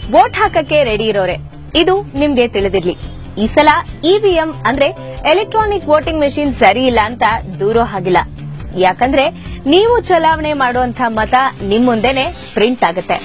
vote ಹಾಕಕ್ಕೆ ready ಇರೋರೆ ಇದು ನಿಮ್ಗೆ ತಿಳಿದಿರ್ಲಿ ಈ ಸಲ ಇವಿಎಂ ಅಂದ್ರೆ ಎಲೆಕ್ಟ್ರಾನಿಕ್ ವೋಟಿಂಗ್ ಮೆಷಿನ್ ಸರಿ ಇಲ್ಲ ಅಂತ ದೂರೋ ಹಾಗಿಲ್ಲ ಯಾಕಂದ್ರೆ ನೀವು ಚಲಾವಣೆ ಮಾಡುವಂತ ಮತ ನಿಮ್ ಮುಂದೆನೆ ಪ್ರಿಂಟ್ ಆಗುತ್ತೆ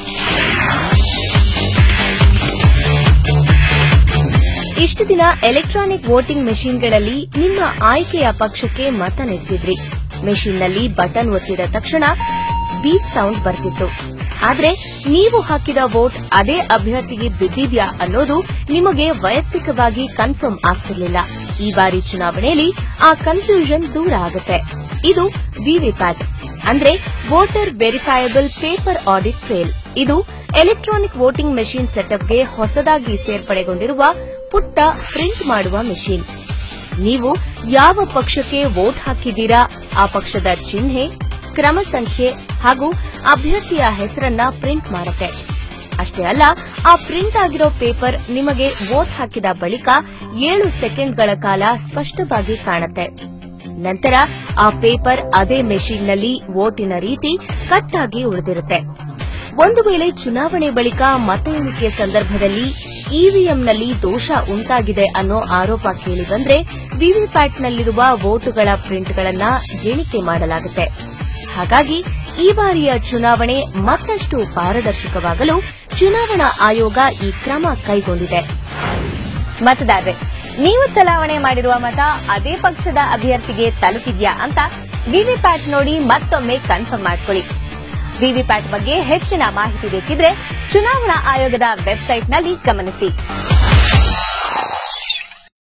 ಇಷ್ಟು ದಿನ ಎಲೆಕ್ಟ್ರಾನಿಕ್ ವೋಟಿಂಗ್ ಮೆಷಿನ್ಗಳಲ್ಲಿ ನಿಮ್ಮ ಆಯ್ಕೆಯ ಪಕ್ಷಕ್ಕೆ ಮತ ನೀಡ್ತಿದ್ರಿ ಮೆಷಿನ್ನಲ್ಲಿ ಬಟನ್ ಒತ್ತಿದ ತಕ್ಷಣ ಬೀಪ್ ಸೌಂಡ್ ಬರ್ತಿತ್ತು ಆದ್ರೆ ನೀವು ಹಾಕಿದ ವೋಟ್ ಅದೇ ಅಭ್ಯರ್ಥಿಗೆ ಬಿದ್ದಿದ್ಯಾ ಅನ್ನೋದು ನಿಮಗೆ ವೈಯಕ್ತಿಕವಾಗಿ ಕನ್ಫರ್ಮ್ ಆಗ್ತಿರ್ಲಿಲ್ಲ ಈ ಬಾರಿ ಚುನಾವಣೆಯಲ್ಲಿ ಆ ಕನ್ಫ್ಯೂಷನ್ ದೂರ ಆಗುತ್ತೆ ಇದು ವಿವಿಪ್ಯಾಟ್ ಅಂದ್ರೆ voter verifiable paper audit trail ಇದು ಎಲೆಕ್ಟ್ರಾನಿಕ್ ವೋಟಿಂಗ್ ಮೆಷಿನ್ ಸೆಟಪ್ಗೆ ಹೊಸದಾಗಿ ಸೇರ್ಪಡೆಗೊಂಡಿರುವ ಪುಟ್ಟ ಪ್ರಿಂಟ್ ಮಾಡುವ ಮೆಷಿನ್ ನೀವು ಯಾವ ಪಕ್ಷಕ್ಕೆ ವೋಟ್ ಹಾಕಿದ್ದೀರಾ ಆ ಪಕ್ಷದ ಚಿಹ್ನೆ ಕ್ರಮ ಸಂಖ್ಯೆ ಹಾಗೂ ಅಭ್ಯರ್ಥಿಯ ಹೆಸರನ್ನ ಪ್ರಿಂಟ್ ಮಾಡುತ್ತೆ ಅಷ್ಟೇ ಅಲ್ಲ ಆ ಪ್ರಿಂಟ್ ಆಗಿರೋ ಪೇಪರ್ ನಿಮಗೆ ವೋಟ್ ಹಾಕಿದ ಬಳಿಕ ಏಳು ಸೆಕೆಂಡ್ಗಳ ಕಾಲ ಸ್ಪಷ್ಟವಾಗಿ ಕಾಣುತ್ತೆ ನಂತರ ಆ ಪೇಪರ್ ಅದೇ ಮೆಷಿನ್ನಲ್ಲಿ ವೋಟಿನ ರೀತಿ ಕಟ್ ಆಗಿ ಉಳಿದಿರುತ್ತೆ ಒಂದು ವೇಳೆ ಚುನಾವಣೆ ಬಳಿಕ ಮತ ಎಣಿಕೆ ಸಂದರ್ಭದಲ್ಲಿ ಇವಿಎಂನಲ್ಲಿ ದೋಷ ಉಂಟಾಗಿದೆ ಅನ್ನೋ ಆರೋಪ ಕೇಳಿಬಂದ್ರೆ ವಿವಿಪ್ಯಾಟ್ನಲ್ಲಿರುವ ವೋಟುಗಳ ಪ್ರಿಂಟ್ಗಳನ್ನ ಎಣಿಕೆ ಮಾಡಲಾಗುತ್ತೆ ಹಾಗಾಗಿ ಈ ಬಾರಿಯ ಚುನಾವಣೆ ಮತ್ತಷ್ಟು ಪಾರದರ್ಶಕವಾಗಲು ಚುನಾವಣಾ ಆಯೋಗ ಈ ಕ್ರಮ ಕೈಗೊಂಡಿದೆ ಮತದಾರರೇ ನೀವು ಚಲಾವಣೆ ಮಾಡಿರುವ ಮತ ಅದೇ ಪಕ್ಷದ ಅಭ್ಯರ್ಥಿಗೆ ತಲುಪಿದ್ಯಾ ಅಂತ ವಿವಿಪ್ಯಾಟ್ ನೋಡಿ ಮತ್ತೊಮ್ಮೆ ಕನ್ಫರ್ಮ್ ಮಾಡ್ಕೊಳ್ಳಿ ವಿವಿಪ್ಯಾಟ್ ಬಗ್ಗೆ ಹೆಚ್ಚಿನ ಮಾಹಿತಿ ಬೇಕಿದ್ರೆ ಚುನಾವಣಾ ಆಯೋಗದ ವೆಬ್ಸೈಟ್ನಲ್ಲಿ ಗಮನಿಸಿ